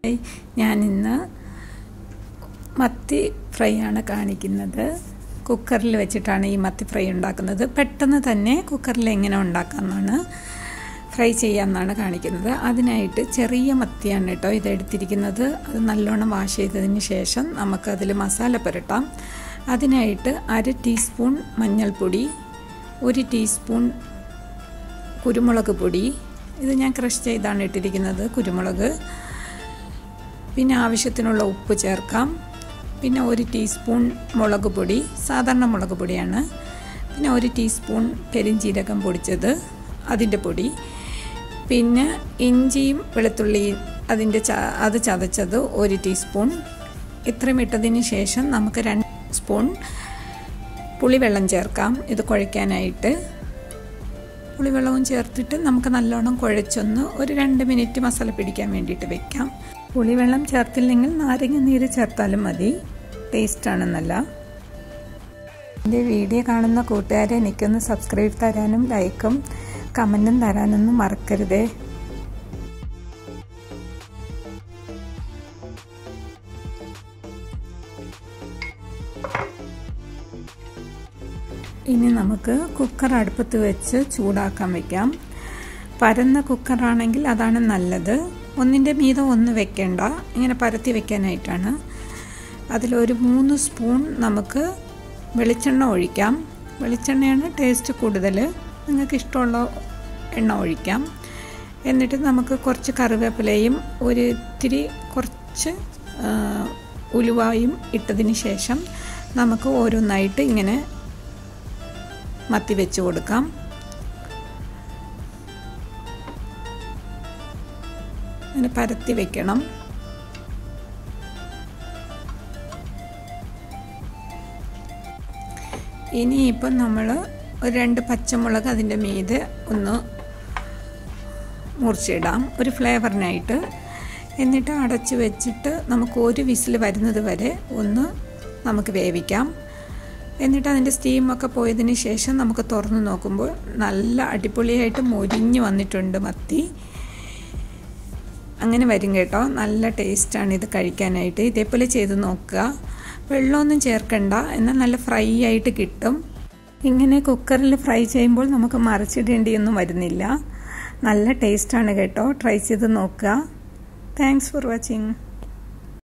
ഞാനിന്ന് മത്തി ഫ്രൈ ആണ് കാണിക്കുന്നത് കുക്കറിൽ വെച്ചിട്ടാണ് ഈ മത്തി ഫ്രൈ ഉണ്ടാക്കുന്നത് പെട്ടെന്ന് തന്നെ കുക്കറിൽ എങ്ങനെ ഉണ്ടാക്കാമെന്നാണ് ഫ്രൈ ചെയ്യാമെന്നാണ് കാണിക്കുന്നത് അതിനായിട്ട് ചെറിയ മത്തിയാണ് കേട്ടോ ഇത് എടുത്തിരിക്കുന്നത് അത് നല്ലോണം വാഷ് ചെയ്തതിന് ശേഷം നമുക്കതിൽ മസാല പുരട്ടാം അതിനായിട്ട് അര ടീസ്പൂൺ മഞ്ഞൾപ്പൊടി ഒരു ടീസ്പൂൺ കുരുമുളക് പൊടി ഇത് ഞാൻ ക്രഷ് ചെയ്താണ് ഇട്ടിരിക്കുന്നത് കുരുമുളക് പിന്നെ ആവശ്യത്തിനുള്ള ഉപ്പ് ചേർക്കാം പിന്നെ ഒരു ടീസ്പൂൺ മുളക് പൊടി സാധാരണ മുളക് പൊടിയാണ് പിന്നെ ഒരു ടീസ്പൂൺ പെരിഞ്ചീരകം പൊടിച്ചത് അതിൻ്റെ പൊടി പിന്നെ ഇഞ്ചിയും വെളുത്തുള്ളിയും അതിൻ്റെ ച അത് ചതച്ചത് ഒരു ടീസ്പൂൺ ഇത്രയും ഇട്ടതിന് ശേഷം നമുക്ക് രണ്ട് സ്പൂൺ പുളിവെള്ളം ചേർക്കാം ഇത് കുഴയ്ക്കാനായിട്ട് പുളിവെള്ളവും ചേർത്തിട്ട് നമുക്ക് നല്ലോണം കുഴച്ചൊന്ന് ഒരു രണ്ട് മിനിറ്റ് മസാല പിടിക്കാൻ വേണ്ടിയിട്ട് വെക്കാം പുളിവെള്ളം ചേർത്തില്ലെങ്കിൽ നാരങ്ങ നീര് ചേർത്താലും മതി ടേസ്റ്റാണെന്നല്ല എൻ്റെ വീഡിയോ കാണുന്ന കൂട്ടുകാരെ എനിക്കൊന്ന് സബ്സ്ക്രൈബ് തരാനും ലൈക്കും കമൻറ്റും തരാനൊന്നും മറക്കരുതേ ഇനി നമുക്ക് കുക്കർ അടുപ്പത്ത് വെച്ച് ചൂടാക്കാൻ വയ്ക്കാം പരന്ന കുക്കറാണെങ്കിൽ അതാണ് നല്ലത് ഒന്നിൻ്റെ മീതം ഒന്ന് വെക്കേണ്ട ഇങ്ങനെ പരത്തി വെക്കാനായിട്ടാണ് അതിലൊരു മൂന്ന് സ്പൂൺ നമുക്ക് വെളിച്ചെണ്ണ ഒഴിക്കാം വെളിച്ചെണ്ണയാണ് ടേസ്റ്റ് കൂടുതൽ നിങ്ങൾക്ക് ഇഷ്ടമുള്ള എണ്ണ ഒഴിക്കാം എന്നിട്ട് നമുക്ക് കുറച്ച് കറിവേപ്പിലയും ഒരു ഇത്തിരി കുറച്ച് ഉലുവായും ഇട്ടതിന് ശേഷം നമുക്ക് ഓരോന്നായിട്ട് ഇങ്ങനെ മത്തി വെച്ച് കൊടുക്കാം അങ്ങനെ പരത്തി വെക്കണം ഇനിയിപ്പം നമ്മൾ ഒരു രണ്ട് പച്ചമുളക് അതിൻ്റെ മീതെ ഒന്ന് മുറിച്ചിടാം ഒരു ഫ്ലേവറിനായിട്ട് എന്നിട്ട് അടച്ച് വെച്ചിട്ട് നമുക്ക് ഒരു വിസിൽ വരുന്നത് വരെ ഒന്ന് നമുക്ക് വേവിക്കാം എന്നിട്ട് അതിൻ്റെ സ്റ്റീമൊക്കെ പോയതിന് ശേഷം നമുക്ക് തുറന്ന് നോക്കുമ്പോൾ നല്ല അടിപൊളിയായിട്ട് മൊരിഞ്ഞ് വന്നിട്ടുണ്ട് മത്തി അങ്ങനെ വരും കേട്ടോ നല്ല ടേസ്റ്റാണ് ഇത് കഴിക്കാനായിട്ട് ഇതേപോലെ ചെയ്ത് നോക്കുക വെള്ളമൊന്നും ചേർക്കണ്ട എന്നാൽ നല്ല ഫ്രൈ ആയിട്ട് കിട്ടും ഇങ്ങനെ കുക്കറിൽ ഫ്രൈ ചെയ്യുമ്പോൾ നമുക്ക് മറിച്ചിടേണ്ടിയൊന്നും വരുന്നില്ല നല്ല ടേസ്റ്റാണ് കേട്ടോ ട്രൈ ചെയ്ത് നോക്കുക താങ്ക്സ് ഫോർ വാച്ചിങ്